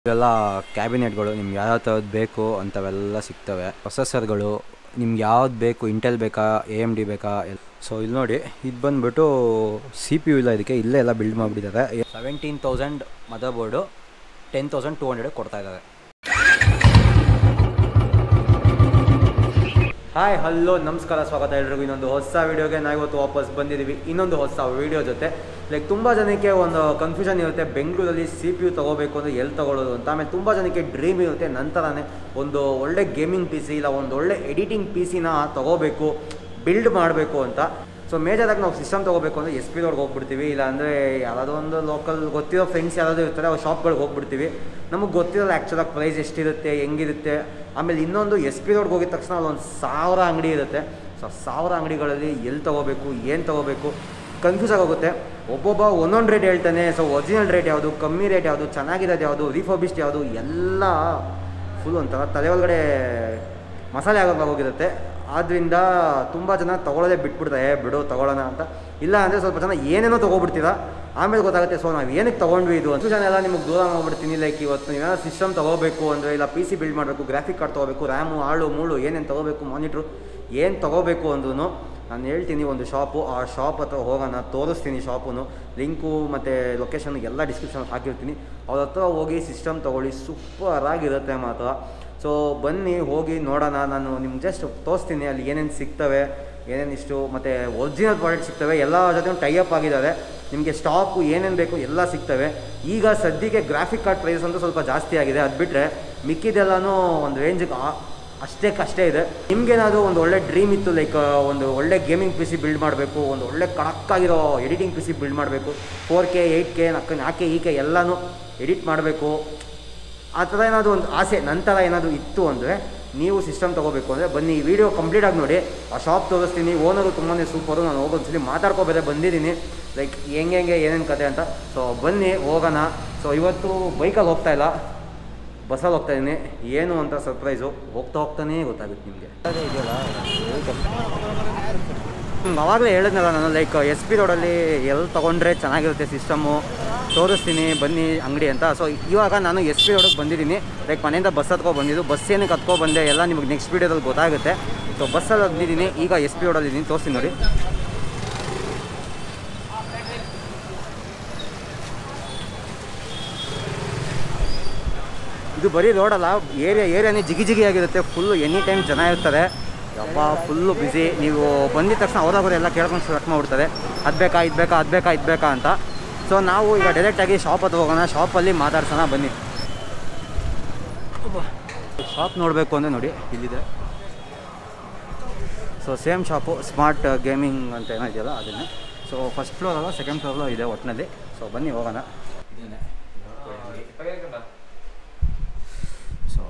ಇವೆಲ್ಲ ಕ್ಯಾಬಿನೆಟ್ಗಳು ನಿಮ್ಗೆ ಯಾವ ಥರದ್ದು ಬೇಕು ಅಂಥವೆಲ್ಲ ಸಿಗ್ತವೆ ಪ್ರೊಸೆಸರ್ಗಳು ನಿಮ್ಗೆ ಯಾವ್ದು ಬೇಕು ಇಂಟೆಲ್ ಬೇಕಾ ಎ ಎಮ್ ಡಿ ಬೇಕಾ ಸೊ ಇಲ್ಲಿ ನೋಡಿ ಇದು ಬಂದುಬಿಟ್ಟು ಸಿ ಪಿ ಯು ಇಲ್ಲ ಇದಕ್ಕೆ ಇಲ್ಲೇ ಎಲ್ಲ ಬಿಲ್ಡ್ ಮಾಡಿಬಿಟ್ಟಿದ್ದಾರೆ seventeen thousand mother board ten thousand two hundred ಕೊಡ್ತಾ ಇದ್ದಾರೆ ಹಾಯ್ ಹಲೋ ನಮಸ್ಕಾರ ಸ್ವಾಗತ ಎಲ್ರಿಗೂ ಇನ್ನೊಂದು ಹೊಸ ವೀಡಿಯೋಗೆ ನಾವು ಇವತ್ತು ವಾಪಸ್ ಬಂದಿದ್ದೀವಿ ಇನ್ನೊಂದು ಹೊಸ ವೀಡಿಯೋ ಜೊತೆ ಲೈಕ್ ತುಂಬ ಜನಕ್ಕೆ ಒಂದು ಕನ್ಫ್ಯೂಷನ್ ಇರುತ್ತೆ ಬೆಂಗಳೂರಲ್ಲಿ ಸಿ ಪಿ ಯು ತೊಗೋಬೇಕು ಅಂದರೆ ಎಲ್ಲಿ ತೊಗೊಳ್ಳೋದು ಅಂತ ಆಮೇಲೆ ತುಂಬ ಜನಕ್ಕೆ ಡ್ರೀಮ್ ಇರುತ್ತೆ ನಂತರನೇ ಒಂದು ಒಳ್ಳೆ ಗೇಮಿಂಗ್ ಪಿ ಸಿ ಇಲ್ಲ ಒಂದು ಒಳ್ಳೆ ಎಡಿಟಿಂಗ್ ಪಿ ಸಿನ ತೊಗೋಬೇಕು ಬಿಲ್ಡ್ ಮಾಡಬೇಕು ಅಂತ ಸೊ ಮೇಜರಾಗಿ ನಾವು ಸಿಸ್ಟಮ್ ತೊಗೋಬೇಕು ಅಂದರೆ ಎಸ್ ಪಿ ರೋಡ್ಗೆ ಹೋಗ್ಬಿಡ್ತೀವಿ ಇಲ್ಲ ಅಂದರೆ ಯಾರಾದರೂ ಒಂದು ಲೋಕಲ್ ಗೊತ್ತಿರೋ ಫ್ರೆಂಡ್ಸ್ ಯಾರಾದರೂ ಇರ್ತಾರೆ ಅವ್ರ ಶಾಪ್ಗಳಿಗೆ ಹೋಗ್ಬಿಡ್ತೀವಿ ನಮಗೆ ಗೊತ್ತಿರಲ್ಲ ಆ್ಯಕ್ಚುಲಾಗಿ ಪ್ರೈಸ್ ಎಷ್ಟಿರುತ್ತೆ ಹೆಂಗಿರುತ್ತೆ ಆಮೇಲೆ ಇನ್ನೊಂದು ಎಸ್ ಪಿ ರೋಡ್ಗೆ ಹೋಗಿದ ತಕ್ಷಣ ಅಲ್ಲೊಂದು ಸಾವಿರ ಅಂಗಡಿ ಇರುತ್ತೆ ಸೊ ಸಾವಿರ ಅಂಗಡಿಗಳಲ್ಲಿ ಎಲ್ಲಿ ತೊಗೋಬೇಕು ಏನು ತೊಗೋಬೇಕು ಕನ್ಫ್ಯೂಸ್ ಆಗೋಗುತ್ತೆ ಒಬ್ಬೊಬ್ಬ ಒಂದೊಂದು ರೇಟ್ ಹೇಳ್ತಾನೆ ಸೊ ಒರಿಜಿನಲ್ ರೇಟ್ ಯಾವುದು ಕಮ್ಮಿ ರೇಟ್ ಯಾವುದು ಚೆನ್ನಾಗಿರೋದು ಯಾವುದು ರಿಫರ್ಬಿಸ್ಟ್ ಯಾವುದು ಎಲ್ಲ ಫುಲ್ ಒಂಥರ ತಲೆ ಒಳಗಡೆ ಮಸಾಲೆ ಆಗೋಕೆ ಹೋಗಿರುತ್ತೆ ಆದ್ದರಿಂದ ತುಂಬ ಜನ ತೊಗೊಳ್ಳೋದೇ ಬಿಟ್ಬಿಡ್ತಾರೆ "ಏ, ಬಿಡು ತೊಗೊಳ್ಳೋಣ ಅಂತ ಇಲ್ಲ ಅಂದರೆ ಸ್ವಲ್ಪ ಜನ ಏನೇನೋ ತೊಗೊಬಿಡ್ತೀರಾ ಆಮೇಲೆ ಗೊತ್ತಾಗುತ್ತೆ ಸೊ ನಾವು ಏನಕ್ಕೆ ತೊಗೊಂಡ್ವಿ ಇದು ಅಂತ ಜನ ಎಲ್ಲ ನಿಮಗೆ ದೂರ ಮಾಡ್ಬಿಡ್ತೀನಿ ಲೈಕ್ ಇವತ್ತು ನೀವೇನೋ ಸಿಸ್ಟಮ್ ತೊಗೋಬೇಕು ಅಂದರೆ ಇಲ್ಲ ಪಿ ಸಿ ಬಿಲ್ಡ್ ಮಾಡಬೇಕು ಗ್ರಾಫಿಕ್ ಕಾರ್ಡ್ ತೊಗೋಬೇಕು ರ್ಯಾಮು ಆಳು ಮೂಳು ಏನೇನು ತೊಗೋಬೇಕು ಮಾನಿಟ್ರು ಏನು ತೊಗೋಬೇಕು ಅಂದ್ರೂ ನಾನು ಹೇಳ್ತೀನಿ ಒಂದು ಶಾಪು ಆ ಶಾಪ್ ಹತ್ರ ಹೋಗೋಣ ತೋರಿಸ್ತೀನಿ ಶಾಪುನು ಲಿಂಕು ಮತ್ತು ಲೊಕೇಶನ್ ಎಲ್ಲ ಡಿಸ್ಕ್ರಿಪ್ಷನ್ ಹಾಕಿರ್ತೀನಿ ಅವ್ರ ಹತ್ರ ಹೋಗಿ ಸಿಸ್ಟಮ್ ತೊಗೊಳ್ಳಿ ಸೂಪರಾಗಿರುತ್ತೆ ಮಾತ್ರ ಸೊ ಬನ್ನಿ ಹೋಗಿ ನೋಡೋಣ ನಾನು ನಿಮ್ಗೆ ಜಸ್ಟ್ ತೋರಿಸ್ತೀನಿ ಅಲ್ಲಿ ಏನೇನು ಸಿಗ್ತವೆ ಏನೇನು ಇಷ್ಟು ಮತ್ತು ಒರಿಜಿನಲ್ ಪ್ರಾಡಕ್ಟ್ ಸಿಗ್ತವೆ ಎಲ್ಲ ಜೊತೆ ಟೈಅಪ್ ಆಗಿದ್ದಾರೆ ನಿಮಗೆ ಸ್ಟಾಕು ಏನೇನು ಬೇಕು ಎಲ್ಲ ಸಿಗ್ತವೆ ಈಗ ಸದ್ಯಕ್ಕೆ ಗ್ರಾಫಿಕ್ ಕಾರ್ಡ್ ಪ್ರೈಸ್ ಅಂತೂ ಸ್ವಲ್ಪ ಜಾಸ್ತಿ ಆಗಿದೆ ಅದು ಬಿಟ್ಟರೆ ಮಿಕ್ಕಿದೆಲ್ಲನೂ ಒಂದು ರೇಂಜಿಗೆ ಅಷ್ಟೇ ಕಷ್ಟ ಇದೆ ನಿಮ್ಗೇನಾದರೂ ಒಂದು ಒಳ್ಳೆ ಡ್ರೀಮ್ ಇತ್ತು ಲೈಕ್ ಒಂದು ಒಳ್ಳೆ ಗೇಮಿಂಗ್ ಪಿ ಸಿ ಬಿಲ್ಡ್ ಮಾಡಬೇಕು ಒಂದು ಒಳ್ಳೆ ಕಡಕ್ಕಾಗಿರೋ ಎಡಿಟಿಂಗ್ ಪಿ ಸಿ ಬಿಲ್ಡ್ ಮಾಡಬೇಕು ಫೋರ್ ಕೆ ಏಯ್ಟ್ ಕೆ ನಾಲ್ಕು ನಾಲ್ಕೆ ಈ ಕೆ ಎಲ್ಲನೂ ಎಡಿಟ್ ಮಾಡಬೇಕು ಆ ಥರ ಏನಾದರೂ ಒಂದು ಆಸೆ ನಂತರ ಏನಾದರೂ ಇತ್ತು ಅಂದರೆ ನೀವು ಸಿಸ್ಟಮ್ ತೊಗೋಬೇಕು ಅಂದರೆ ಬನ್ನಿ ಈ ವಿಡಿಯೋ ಕಂಪ್ಲೀಟಾಗಿ ನೋಡಿ ಆ ಶಾಪ್ ತೋರಿಸ್ತೀನಿ ಓನರು ತುಂಬಾ ಸೂಪರು ನಾನು ಹೋಗೋದ್ಸಲಿ ಮಾತಾಡ್ಕೋಬೇರೆ ಬಂದಿದ್ದೀನಿ ಲೈಕ್ ಹೆಂಗೆ ಹೆಂಗೆ ಏನೇನು ಕತೆ ಅಂತ ಸೊ ಬನ್ನಿ ಹೋಗೋಣ ಸೊ ಇವತ್ತು ಬೈಕಲ್ಲಿ ಹೋಗ್ತಾ ಇಲ್ಲ ಬಸ್ಸಲ್ಲಿ ಹೋಗ್ತಾ ಇದ್ದೀನಿ ಏನು ಅಂತ ಸರ್ಪ್ರೈಸು ಹೋಗ್ತಾ ಹೋಗ್ತಾನೇ ಗೊತ್ತಾಗುತ್ತೆ ನಿಮಗೆ ಅವಾಗಲೇ ಹೇಳಿದ್ನಲ್ಲ ನಾನು ಲೈಕ್ ಎಸ್ ಪಿ ರೋಡಲ್ಲಿ ಎಲ್ಲಿ ತೊಗೊಂಡ್ರೆ ಚೆನ್ನಾಗಿರುತ್ತೆ ಸಿಸ್ಟಮ್ಮು ತೋರಿಸ್ತೀನಿ ಬನ್ನಿ ಅಂಗಡಿ ಅಂತ ಸೊ ಇವಾಗ ನಾನು ಎಸ್ ಪಿ ರೋಡಿಗೆ ಬಂದಿದ್ದೀನಿ ಲೈಕ್ ಮನೆಯಿಂದ ಬಸ್ ಹತ್ಕೊ ಬಂದಿದ್ದು ಬಸ್ ಏನಕ್ಕೆ ಹತ್ಕೊ ಬಂದೆ ಎಲ್ಲ ನಿಮಗೆ ನೆಕ್ಸ್ಟ್ ವೀಡಿಯೋದಲ್ಲಿ ಗೊತ್ತಾಗುತ್ತೆ ಸೊ ಬಸ್ಸಲ್ಲಿ ಬಂದಿದ್ದೀನಿ ಈಗ ಎಸ್ ಪಿ ರೋಡಲ್ಲಿ ಇದ್ದೀನಿ ತೋರಿಸ್ತೀನಿ ನೋಡಿ ಇದು ಬರೀ ರೋಡಲ್ಲ ಏರಿಯಾ ಏರಿಯಾನೇ ಜಿಗಿ ಜಿಗಿ ಆಗಿರುತ್ತೆ ಫುಲ್ಲು ಎನಿ ಟೈಮ್ ಜನ ಇರ್ತಾರೆ ಯಪ್ಪ ಫುಲ್ಲು ಬ್ಯುಸಿ ನೀವು ಬಂದಿದ ತಕ್ಷಣ ಅವರಾಗರು ಎಲ್ಲ ಕೇಳ್ಕೊಂಡು ಸ್ಟಾರ್ಟ್ ಮಾಡಿಬಿಡ್ತಾರೆ ಅದು ಬೇಕಾ ಇದು ಬೇಕಾ ಅದು ಬೇಕಾ ಇದು ಬೇಕಾ ಅಂತ ಸೊ ನಾವು ಈಗ ಡೈರೆಕ್ಟಾಗಿ ಶಾಪ್ ಹತ್ರ ಹೋಗೋಣ ಶಾಪಲ್ಲಿ ಮಾತಾಡ್ಸೋಣ ಬನ್ನಿ ಶಾಪ್ ನೋಡಬೇಕು ಅಂದರೆ ನೋಡಿ ಇಲ್ಲಿದೆ so same shop smart gaming ಅಂತ ಏನೋ ಇದೆಯಲ್ಲ ಅದನ್ನೇ ಸೊ ಫಸ್ಟ್ ಫ್ಲೋರ್ ಅಲ್ಲ ಸೆಕೆಂಡ್ ಫ್ಲೋರ್ಲು ಇದೆ ಒಟ್ಟಿನಲ್ಲಿ ಸೊ ಬನ್ನಿ ಹೋಗೋಣ ಇದೇನೆ ಸೊ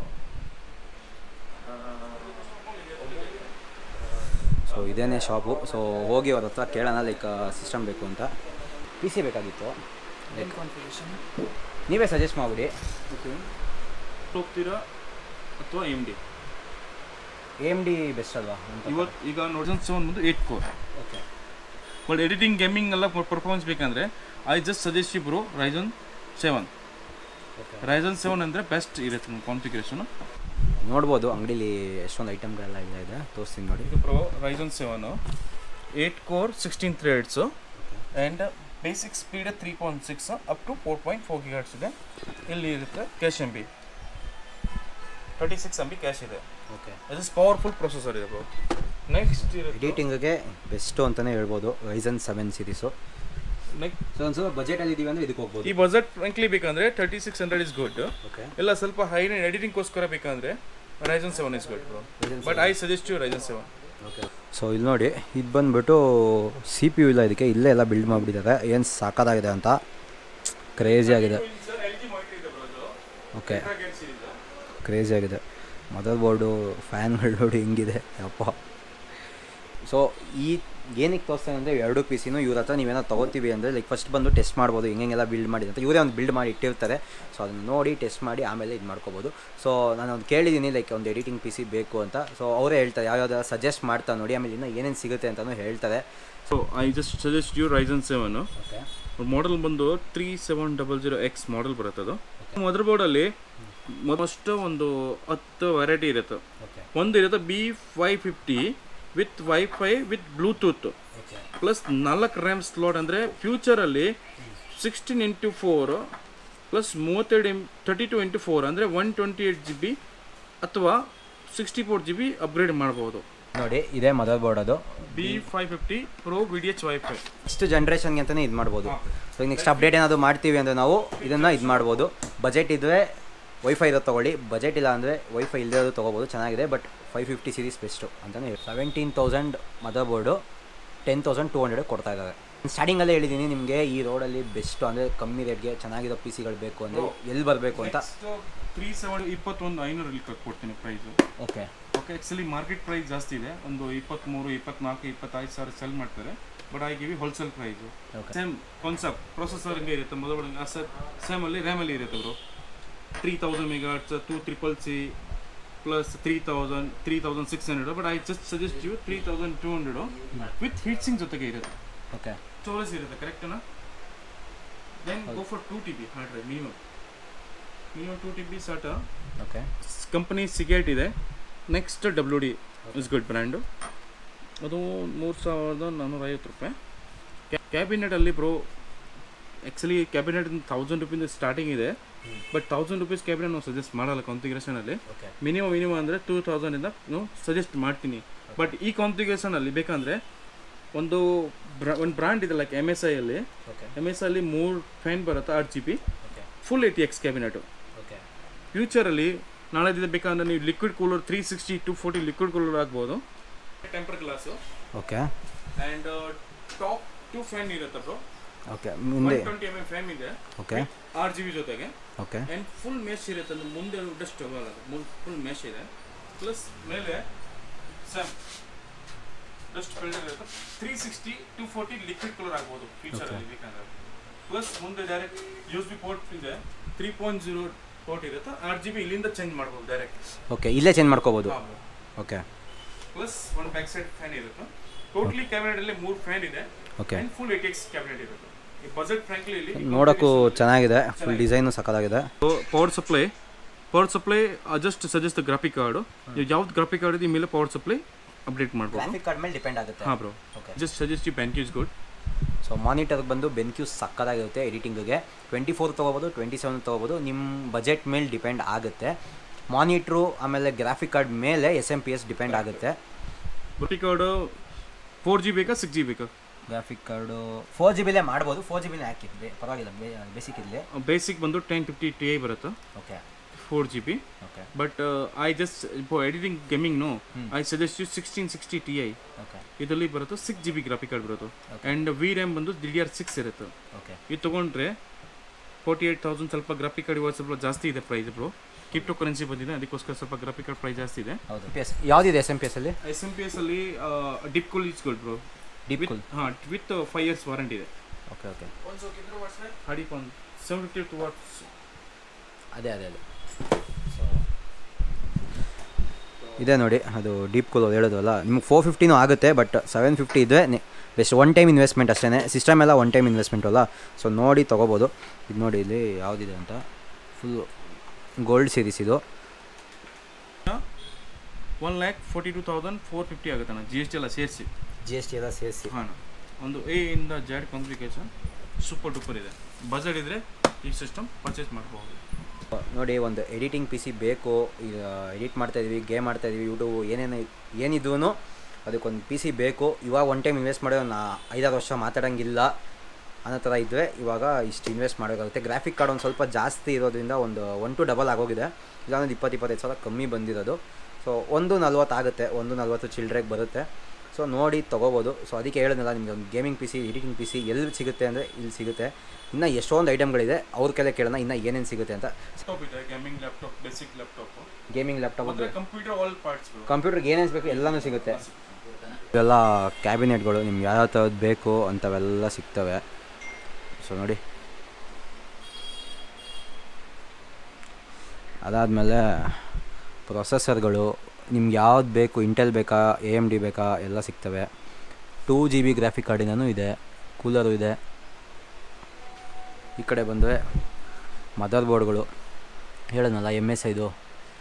ಸೊ ಇದೇನೇ ಶಾಪು ಸೊ ಹೋಗಿ ಅವ್ರ ಹತ್ರ ಕೇಳೋಣ ಲೈಕ್ ಸಿಸ್ಟಮ್ ಬೇಕು ಅಂತ ಪಿ ಸಿ ಬೇಕಾಗಿತ್ತು ಲೈಕ್ ನೀವೇ ಸಜೆಸ್ಟ್ ಮಾಡಿಬಿಡಿ ಓಕೆ ಹೋಗ್ತೀರಾ ಅಥವಾ M D A M D best ಅಲ್ವಾ ಅಂತ ಇವತ್ತು ಈಗ ನೋಡ್ಸನ್ ಸೆವೆನ್ ಬಂದು eight core okay but editing gaming ಎಲ್ಲ ಪರ್ಫಾರ್ಮೆನ್ಸ್ ಬೇಕಂದ್ರೆ I just suggest bro Ryzen seven okay Ryzen seven ಅಂದರೆ ಬೆಸ್ಟ್ ಇರುತ್ತೆ ಕಾನ್ಫಿಗರೇಷನ್ ನೋಡ್ಬೋದು ಅಂಗಡೀಲಿ ಎಷ್ಟೊಂದು ಐಟಮ್ಗಳೆಲ್ಲ ಇಲ್ಲ ಇದೆ ತೋರಿಸ್ತೀನಿ ನೋಡಿ ಇದು pro Ryzen seven eight core sixteen threads and basic speed three point six up to four point four gigahertz ಇದೆ ಇಲ್ಲಿ ಇರುತ್ತೆ cache M B thirty six M B cache ಇದೆ ಓಕೆ ಇದು ಪವರ್ಫುಲ್ ಪ್ರೊಸೆಸರ್ ಇದೆ ಬ್ರೋ ನೆಕ್ಸ್ಟ್ ಇರುತ್ತೆ ಎಡಿಟಿಂಗ್ಗೆ best ಅಂತಲೇ ಹೇಳ್ಬೋದು Ryzen seven series next so ಒಂದು ಸ್ವಲ್ಪ ಬಜೆಟಲ್ಲಿ ಇದ್ದೀವಿ ಅಂದರೆ ಇದಕ್ಕೆ ಹೋಗ್ಬೋದು ಈ ಬಜೆಟ್ ಫ್ರಾಂಕ್ಲಿ ಬೇಕಂದ್ರೆ thirty six hundred is good okay ಇಲ್ಲ ಸ್ವಲ್ಪ ಹೈ ಎಡಿಟಿಂಗ್ಗೋಸ್ಕರ ಬೇಕಂದ್ರೆ Ryzen seven is good bro but I suggest you Ryzen seven okay so ಇಲ್ಲಿ ನೋಡಿ ಇದು ಬಂದುಬಿಟ್ಟು ಸಿ ಪಿ ಯು ಇಲ್ಲ ಇದಕ್ಕೆ ಇಲ್ಲೇ ಎಲ್ಲ ಬಿಲ್ಡ್ ಮಾಡಿಬಿಟ್ಟಿದ್ದಾರೆ ಏನು ಸಾಕಾಗಿದೆ ಅಂತ ಕ್ರೇಜಿ ಆಗಿದೆ ಓಕೆ ಕ್ರೇಜಿ ಆಗಿದೆ ಮದರ್ ಬೋರ್ಡು ಫ್ಯಾನ್ಗಳು ನೋಡಿ ಹಿಂಗಿದೆ ಯಪ್ಪ ಸೊ ಈ ಏನಕ್ಕೆ ತೋರಿಸ್ತಾನೆ ಅಂದರೆ ಎರಡು ಪಿ ಸಿನೂ ಇವ್ರ ಹತ್ರ ನೀವೇನೋ ತೊಗೋತೀವಿ ಅಂದರೆ ಲೈಕ್ ಫಸ್ಟ್ ಬಂದು ಟೆಸ್ಟ್ ಮಾಡ್ಬೋದು ಹೆಂಗೆಲ್ಲ ಬಿಲ್ಡ್ ಮಾಡಿ ಅಂತ ಇವರೇ ಒಂದು ಬಿಲ್ಡ್ ಮಾಡಿ ಇಟ್ಟಿರ್ತಾರೆ ಸೊ ಅದನ್ನು ನೋಡಿ ಟೆಸ್ಟ್ ಮಾಡಿ ಆಮೇಲೆ ಇದು ಮಾಡ್ಕೋಬೋದು ಸೊ ನಾನು ಒಂದು ಕೇಳಿದ್ದೀನಿ ಲೈಕ್ ಒಂದು ಎಡಿಟಿಂಗ್ ಪಿ ಸಿ ಬೇಕು ಅಂತ ಸೊ ಅವರೇ ಹೇಳ್ತಾರೆ ಯಾವ್ಯಾವ್ದು ಸಜೆಸ್ಟ್ ಮಾಡ್ತಾ ನೋಡಿ ಆಮೇಲೆ ಇನ್ನೂ ಏನೇನು ಸಿಗುತ್ತೆ ಅಂತಲೂ ಹೇಳ್ತಾರೆ so I just suggest you Ryzen seven okay model ಬಂದು three seven double zero X model ಬರುತ್ತೆ ಅದು ಮದರ್ ಬೋರ್ಡಲ್ಲಿ ಫಸ್ಟ್ ಒಂದು ಹತ್ತು ವೆರೈಟಿ ಇರುತ್ತೆ ಓಕೆ ಒಂದು ಇರುತ್ತೆ B five fifty with WiFi with Bluetooth okay plus ನಾಲ್ಕು ರ್ಯಾಮ್ ಸ್ಲಾಟ್ ಅಂದರೆ ಫ್ಯೂಚರಲ್ಲಿ ಸಿಕ್ಸ್ಟೀನ್ ಇಂಟು ಫೋರ್ ಪ್ಲಸ್ ಮೂವತ್ತೆರಡು M thirty two into four ಅಂದರೆ one twenty eight G B ಅಥವಾ sixty four G B upgrade ಮಾಡ್ಬೋದು ನೋಡಿ ಇದೇ ಮದರ್ ಬೋರ್ಡ್ ಅದು B five fifty pro V D H WiFi ಇಷ್ಟು ಜನ್ರೇಷನ್ಗೆ ಅಂತಲೇ ಇದು ಮಾಡ್ಬೋದು ಸೊ ನೆಕ್ಸ್ಟ್ ಅಪ್ಡೇಟ್ ಏನಾದರೂ ಮಾಡ್ತೀವಿ ಅಂದರೆ ನಾವು ಇದನ್ನು ಇದು ಮಾಡ್ಬೋದು ಬಜೆಟ್ ಇದ್ದರೆ ವೈಫೈ ಇರೋದು ತೊಗೊಳ್ಳಿ ಬಜೆಟ್ ಇಲ್ಲ ಅಂದರೆ ವೈಫೈ ಇಲ್ಲದೆ ತೊಗೋಬೋದು ಚೆನ್ನಾಗಿದೆ but five fifty series best ಅಂತಲೇ seventeen thousand mother board ten thousand two hundred ಕೊಡ್ತಾ ಇದ್ದಾರೆ ಸ್ಟಾರ್ಟಿಂಗಲ್ಲೇ ಹೇಳಿದ್ದೀನಿ ನಿಮಗೆ ಈ ರೋಡಲ್ಲಿ ಬೆಸ್ಟು ಅಂದರೆ ಕಮ್ಮಿ ರೇಟ್ಗೆ ಚೆನ್ನಾಗಿರೋ ಪಿ ಸಿಗಳು ಬೇಕು ಅಂದರೆ ಎಲ್ಲಿ ಬರಬೇಕು ಅಂತ ತ್ರೀ ಸೆವೆನ್ ಇಪ್ಪತ್ತೊಂದು ಐನೂರಲ್ಲಿ ಕೊಡ್ತೀನಿ price okay okay actually market price ಜಾಸ್ತಿ ಇದೆ ಒಂದು ಇಪ್ಪತ್ತ್ಮೂರು ಇಪ್ಪತ್ನಾಲ್ಕು ಇಪ್ಪತ್ತೈದು ಸಾವಿರ ಸೆಲ್ ಮಾಡ್ತಾರೆ but I give wholesale price Okay. Same concept processor ಹಂಗೆ ಇರುತ್ತೆ ಮೊದಲು ಸರ್ ಸೇಮಲ್ಲಿ ರ್ಯಾಮಲ್ಲಿ ಇರುತ್ತೆ ಅವರು three thousand megahertz two triple C plus three thousand three thousand six hundred but I just suggest you three thousand two hundred with heatsink ಜೊತೆಗೆ ಇರುತ್ತೆ okay storage ಇರುತ್ತೆ ಕರೆಕ್ಟನಾ then go for two T B hard drive minimum minimum two T B SATA okay company Seagate ಇದೆ next W D is good brand ಅದು ಮೂರು ಸಾವಿರದ ನಾನ್ನೂರ ಐವತ್ತು ರೂಪಾಯಿ ಕ್ಯಾಬಿನೆಟಲ್ಲಿ bro actually cabinet thousand rupees starting ಇದೆ ಬಟ್ ತೌಸಂಡ್ ರುಪೀಸ್ ಕ್ಯಾಬಿನೆಟ್ ನಾವು ಸಜೆಸ್ಟ್ ಮಾಡಲ್ಲ ಕಾನ್ಫಿಗರೇಷನಲ್ಲಿ ಓಕೆ ಮಿನಿಮಮ್ ಮಿನಿಮಮ್ ಅಂದರೆ ಟೂ ತೌಸಂಡಿಂದ ನಾವು ಸಜೆಸ್ಟ್ ಮಾಡ್ತೀನಿ ಬಟ್ ಈ ಕಾನ್ಫಿಗರೇಷನಲ್ಲಿ ಬೇಕಂದರೆ ಒಂದು ಬ್ರಾ ಒಂದು ಬ್ರ್ಯಾಂಡ್ ಇದೆ ಲೈಕ್ ಎಮ್ ಎಸ್ ಐಯಲ್ಲಿ ಓಕೆ ಎಮ್ ಎಸ್ ಐಲಿ ಮೂರು ಫ್ಯಾನ್ ಬರುತ್ತೆ ಆರು G B okay full eighty X cabinet okay ಫ್ಯೂಚರಲ್ಲಿ ನಾಳೆ ದಿನ ಬೇಕಂದ್ರೆ ನೀವು liquid cooler three sixty two forty liquid cooler ಆಗ್ಬೋದು temper glass okay and top two fan ಇರುತ್ತೆ ಬ್ರೋ ಓಕೆ ಒನ್ ಮುಂದೆ ಟ್ವೆಂಟಿ ಎಮ್ ಎಮ್ ಫ್ಯಾನ್ ಇದೆ ಓಕೆ ಆರು ಜಿ ಬಿ ಜೊತೆಗೆ ಓಕೆ ಆ್ಯಂಡ್ ಫುಲ್ ಮೆಶ್ ಇರುತ್ತೆ ಅಂದ್ರೆ ಮುಂದೆ ಡಸ್ಟ್ ಹೋಗಲ್ಲ ಫುಲ್ ಮೆಶ್ ಇದೆ ಪ್ಲಸ್ ಮೇಲೆ ಸ್ಯಾಮ್ ಡಸ್ಟ್ ಫಿಲ್ಟರ್ ಇರುತ್ತೆ three sixty two forty liquid cooler ಆಗ್ಬೋದು ಫ್ಯೂಚರಲ್ಲಿ ಬೇಕಂದ್ರೆ ಪ್ಲಸ್ ಮುಂದೆ ಡೈರೆಕ್ಟ್ ಯೂಸ್ ಬಿ ಪೋರ್ಟ್ ಇದೆ ತ್ರೀ ಪಾಯಿಂಟ್ ಜೀರೋ ಪೋರ್ಟ್ ಇರುತ್ತೆ ಆರು ಜಿ ಬಿ ಇಲ್ಲಿಂದ ಚೇಂಜ್ ಮಾಡ್ಬೋದು ಡೈರೆಕ್ಟ್ ಓಕೆ ಇಲ್ಲೇ ಚೇಂಜ್ ಮಾಡ್ಕೋಬೋದು okay plus one back side fan ಇರುತ್ತೆ ಟೋಟಲಿ ಕ್ಯಾಬಿನೆಟ್ ಅಲ್ಲಿ ಮೂರು ಫ್ಯಾನ್ ಇದೆ okay and full eight X cabinet ಇರುತ್ತೆ ಈ ಬಜೆಟ್ ಫ್ರಾಂಕ್ಲಿ ಇಲ್ಲಿ ನೋಡೋಕ್ಕೂ ಚೆನ್ನಾಗಿದೆ ಫುಲ್ ಡಿಸೈನು ಸಕ್ಕತ್ತಾಗಿದೆ power supply power supply just suggest graphic card ನೀವು ಯಾವ್ದು ಗ್ರಾಫಿಕ್ ಕಾರ್ಡ್ ಇದೆ ಮೇಲೆ ಪವರ್ ಸಪ್ಲೈ ಅಪ್ಡೇಟ್ ಮಾಡ್ಬೋದು ಗ್ರಾಫಿಕ್ ಕಾರ್ಡ್ ಮೇಲೆ ಡಿಪೆಂಡ್ ಆಗುತ್ತೆ ಹಾಂ bro okay just suggest you BenQ is good so ಮಾನಿಟರ್ಗೆ ಬಂದು ಬೆನ್ಕ್ಯೂ ಸಕ್ಕತ್ತಾಗಿರುತ್ತೆ ಎಡಿಟಿಂಗಿಗೆ ಟ್ವೆಂಟಿ ಫೋರ್ ತೊಗೋಬೋದು ಟ್ವೆಂಟಿ ಸೆವೆನ್ ತೊಗೋಬೋದು ನಿಮ್ಮ ಬಜೆಟ್ ಮೇಲೆ ಡಿಪೆಂಡ್ ಆಗುತ್ತೆ ಮಾನಿಟ್ರು ಆಮೇಲೆ ಗ್ರಾಫಿಕ್ ಕಾರ್ಡ್ ಮೇಲೆ S M P S depend ಆಗುತ್ತೆ ಗ್ರಾಫಿಕ್ ಕಾರ್ಡು ಫೋರ್ ಜಿ ಬೇಕಾ ಸಿಕ್ಸ್ ಜಿ ಬೇಕಾ ಗ್ರಾಫಿಕ್ ಕಾರ್ಡು ಫೋರ್ ಜಿ ಬಿಲೇ ಮಾಡ್ಬೋದು ಫೋರ್ ಜಿ ಬಿನೇ ಹಾಕಿದ್ವಿ ಪರವಾಗಿಲ್ಲ ಬೇಸಿಕ್ ಇರಲಿ ಬೇಸಿಕ್ ಬಂದು ಟೆನ್ ಫಿಫ್ಟಿ ಟಿ ಐ ಬರುತ್ತೆ okay four G B okay but I just for editing gaming no I suggest you sixteen sixty T I okay ಇದರಲ್ಲಿ ಬರುತ್ತೆ six G B graphic card ಬರುತ್ತೆ and V ram ಬಂದು D D R six ಇರುತ್ತೆ okay ಇದು ತೊಗೊಂಡ್ರೆ forty eight thousand ಸ್ವಲ್ಪ graphic card ಇವಾಗ ಸ್ವಲ್ಪ ಜಾಸ್ತಿ ಇದೆ ಪ್ರೈಸ್ ಬ್ರೋ ಕ್ರಿಪ್ಟೋ ಕರೆನ್ಸಿ ಬಂದಿದೆ ಅದಕ್ಕೋಸ್ಕರ ಸ್ವಲ್ಪ ಗ್ರಾಫಿಕ್ ಕಾರ್ಡ್ ಪ್ರೈಸ್ ಜಾಸ್ತಿ ಇದೆ ಹೌದು ಪಿ ಎಸ್ ಯಾವುದಿದೆ ಎಸ್ ಎಮ್ ಪಿ ಎಸ್ ಅಲ್ಲಿ ಎಸ್ ಎಮ್ ಪಿ ಎಸ್ ಅಲ್ಲಿ deep cool is good bro deep cool ಹಾಂ ವಿತ್ ಫೈವ್ ಇಯರ್ಸ್ ವಾರಂಟಿ ಇದೆ ಓಕೆ ಓಕೆ ಹಾಡಿ ಒಂದು ಸೆವೆನ್ ಫಿಫ್ಟಿ ಟು ವಾಟ್ಸ್ ಅದೇ ಅದೇ ಅದೇ ಸೊ ಇದೆ ನೋಡಿ ಅದು ಡೀಪ್ ಕೂಲ್ ಹೇಳೋದಲ್ಲ ನಿಮ್ಗೆ ಫೋರ್ ಫಿಫ್ಟಿನೂ ಆಗುತ್ತೆ ಬಟ್ ಸೆವೆನ್ ಫಿಫ್ಟಿ ಇದ್ದರೆ ಬೆಸ್ಟ್ ಒನ್ ಟೈಮ್ ಇನ್ವೆಸ್ಟ್ಮೆಂಟ್ ಅಷ್ಟೇ ಸಿಸ್ಟಮ್ ಎಲ್ಲ ಒನ್ ಟೈಮ್ ಇನ್ವೆಸ್ಟ್ಮೆಂಟ್ ಅಲ್ಲ ಸೊ ನೋಡಿ ತೊಗೋಬೋದು ಇದು ನೋಡಿ ಇಲ್ಲಿ ಯಾವುದಿದೆ ಅಂತ ಫುಲ್ಲು ಗೋಲ್ಡ್ ಸೀರೀಸ್ ಇದು one lakh forty two thousand four fifty ಆಗುತ್ತೆ ಅಣ್ಣ ಜಿ ಎಸ್ ಟಿ ಎಲ್ಲ ಸೇರಿಸಿ ಜಿ ಎಸ್ ಟಿ ಎಲ್ಲ ಸೇರಿಸಿ ಹಾಂ ಒಂದು ಎ ಇಂದ ಜೆಡ್ ಕಾಂಪ್ಲಿಕೇಶನ್ ಸೂಪರ್ ಡೂಪರ್ ಇದೆ ಬಜೆಟ್ ಇದ್ದರೆ ಈ ಸಿಸ್ಟಮ್ ಪರ್ಚೇಸ್ ಮಾಡ್ಬೋದು ನೋಡಿ ಒಂದು ಎಡಿಟಿಂಗ್ ಪಿ ಸಿ ಬೇಕು ಈಗ ಎಡಿಟ್ ಮಾಡ್ತಾಯಿದ್ವಿ ಗೇಮ್ ಆಡ್ತಾಯಿದ್ವಿ ಯೂಟ್ಯೂಬ್ ಏನೇನು ಏನಿದ್ರೂ ಅದಕ್ಕೊಂದು ಪಿ ಸಿ ಬೇಕು ಇವಾಗ ಒನ್ ಟೈಮ್ ಇನ್ವೆಸ್ಟ್ ಮಾಡೋ ನಾ ಐದಾರು ವರ್ಷ ಮಾತಾಡೋಂಗಿಲ್ಲ ಅನ್ನೋ ಥರ ಇದ್ದರೆ ಇವಾಗ ಇಷ್ಟು ಇನ್ವೆಸ್ಟ್ ಮಾಡೋಕ್ಕಾಗುತ್ತೆ ಗ್ರಾಫಿಕ್ ಕಾರ್ಡ್ ಒಂದು ಸ್ವಲ್ಪ ಜಾಸ್ತಿ ಇರೋದ್ರಿಂದ ಒಂದು ಒನ್ ಟು ಡಬಲ್ ಆಗೋಗಿದೆ ಇಲ್ಲ ಒಂದು ಇಪ್ಪತ್ತು ಇಪ್ಪತ್ತೈದು ಸಾವಿರ ಕಮ್ಮಿ ಬಂದಿರೋದು ಸೊ ಒಂದು ನಲ್ವತ್ತು ಆಗುತ್ತೆ ಒಂದು ನಲ್ವತ್ತು ಚಿಲ್ಡ್ರೆಗೆ ಬರುತ್ತೆ ಸೊ ನೋಡಿ ತೊಗೋಬೋದು ಸೊ ಅದಕ್ಕೆ ಹೇಳಿದ್ನಲ್ಲ ನಿಮಗೆ ಒಂದು gaming P C editing P C ಎಲ್ಲಿ ಸಿಗುತ್ತೆ ಅಂದರೆ ಇಲ್ಲಿ ಸಿಗುತ್ತೆ ಇನ್ನು ಎಷ್ಟೊಂದು ಐಟಮ್ಗಳಿದೆ ಅವ್ರ ಕೈಲೇ ಕೇಳೋಣ ಇನ್ನು ಏನೇನು ಸಿಗುತ್ತೆ ಅಂತ ಲ್ಯಾಪ್ಟಾಪ್ ಇದೆ gaming laptop basic laptop gaming laptop ಮತ್ತೆ ಕಂಪ್ಯೂಟರ್ ಆಲ್ ಪಾರ್ಟ್ಸ್ ಕಂಪ್ಯೂಟರ್ಗೆ ಏನೇನು ಬೇಕು ಎಲ್ಲನೂ ಸಿಗುತ್ತೆ ಇವೆಲ್ಲ ಕ್ಯಾಬಿನೆಟ್ಗಳು ನಿಮ್ಗೆ ಯಾವ ಥರದ್ದು ಬೇಕು ಅಂಥವೆಲ್ಲ ಸಿಗ್ತವೆ ಸೊ ನೋಡಿ ಅದಾದಮೇಲೆ ಪ್ರೊಸೆಸರ್ಗಳು ನಿಮ್ಗೆ ಯಾವ್ದು ಬೇಕು ಇಂಟೆಲ್ ಬೇಕಾ ಎ ಎಮ್ ಡಿ ಬೇಕಾ ಎಲ್ಲ ಸಿಗ್ತವೆ ಟೂ ಜಿ ಬಿ ಗ್ರಾಫಿಕ್ ಕಾರ್ಡಿನೂ ಇದೆ ಕೂಲರು ಇದೆ ಈ ಕಡೆ ಬಂದರೆ ಮದರ್ ಬೋರ್ಡ್ಗಳು ಹೇಳೋಣಲ್ಲ ಎಮ್ ಎಸ್ ಐದು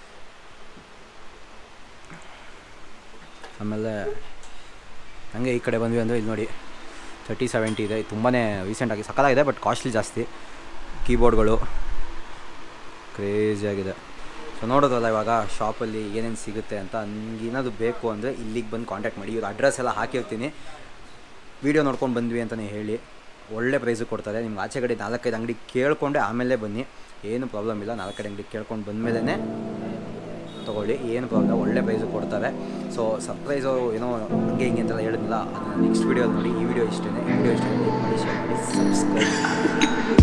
ಆಮೇಲೆ ಹಂಗೆ ಈ ಕಡೆ ಬಂದ್ವಿ ಅಂದರೆ ಇಲ್ಲಿ ನೋಡಿ ತರ್ಟಿ ಸೆವೆಂಟಿ ಇದೆ ತುಂಬಾ ರೀಸೆಂಟಾಗಿ ಸಕ್ಕತ್ತಾಗಿದೆ ಬಟ್ ಕಾಸ್ಟ್ಲಿ ಜಾಸ್ತಿ ಕೀಬೋರ್ಡ್ಗಳು ಕ್ರೇಜಿಯಾಗಿದೆ ಸೊ ನೋಡೋದಲ್ಲ ಇವಾಗ ಶಾಪಲ್ಲಿ ಏನೇನು ಸಿಗುತ್ತೆ ಅಂತ ನಿಮ್ಗೆ ಏನಾದರೂ ಬೇಕು ಅಂದರೆ ಇಲ್ಲಿಗೆ ಬಂದು ಕಾಂಟ್ಯಾಕ್ಟ್ ಮಾಡಿ ಇವ್ರ ಅಡ್ರೆಸ್ ಎಲ್ಲ ಹಾಕಿರ್ತೀನಿ ವೀಡಿಯೋ ನೋಡ್ಕೊಂಡು ಬಂದ್ವಿ ಅಂತಲೇ ಹೇಳಿ ಒಳ್ಳೆ ಪ್ರೈಸಿಗೆ ಕೊಡ್ತಾರೆ ನಿಮ್ಗೆ ಆಚೆ ಕಡೆ ನಾಲ್ಕೈದು ಅಂಗಡಿ ಕೇಳಿಕೊಂಡೆ ಆಮೇಲೆ ಬನ್ನಿ ಏನು ಪ್ರಾಬ್ಲಮ್ ಇಲ್ಲ ನಾಲ್ಕೈದು ಅಂಗಡಿ ಕೇಳ್ಕೊಂಡು ಬಂದಮೇಲೆ ತೊಗೊಳ್ಳಿ ಏನು ಪ್ರಾಬ್ಲಮ್ ಒಳ್ಳೆ ಪ್ರೈಸಿಗೆ ಕೊಡ್ತಾರೆ ಸೊ ಸರ್ಪ್ರೈಸು ಏನೋ ಹಂಗೆ ಹಿಂಗೆ ಅಂತೆಲ್ಲ ಹೇಳಿದ್ನಲ್ಲ ಅದನ್ನು ನೆಕ್ಸ್ಟ್ ವೀಡಿಯೋ ನೋಡಿ ಈ ವಿಡಿಯೋ ಇಷ್ಟೇ ಈ ವಿಡಿಯೋ ಇಷ್ಟ ಲೈಕ್ ಮಾಡಿ ಶೇರ್ ಮಾಡಿ ಸಬ್ಸ್ಕ್ರೈಬ್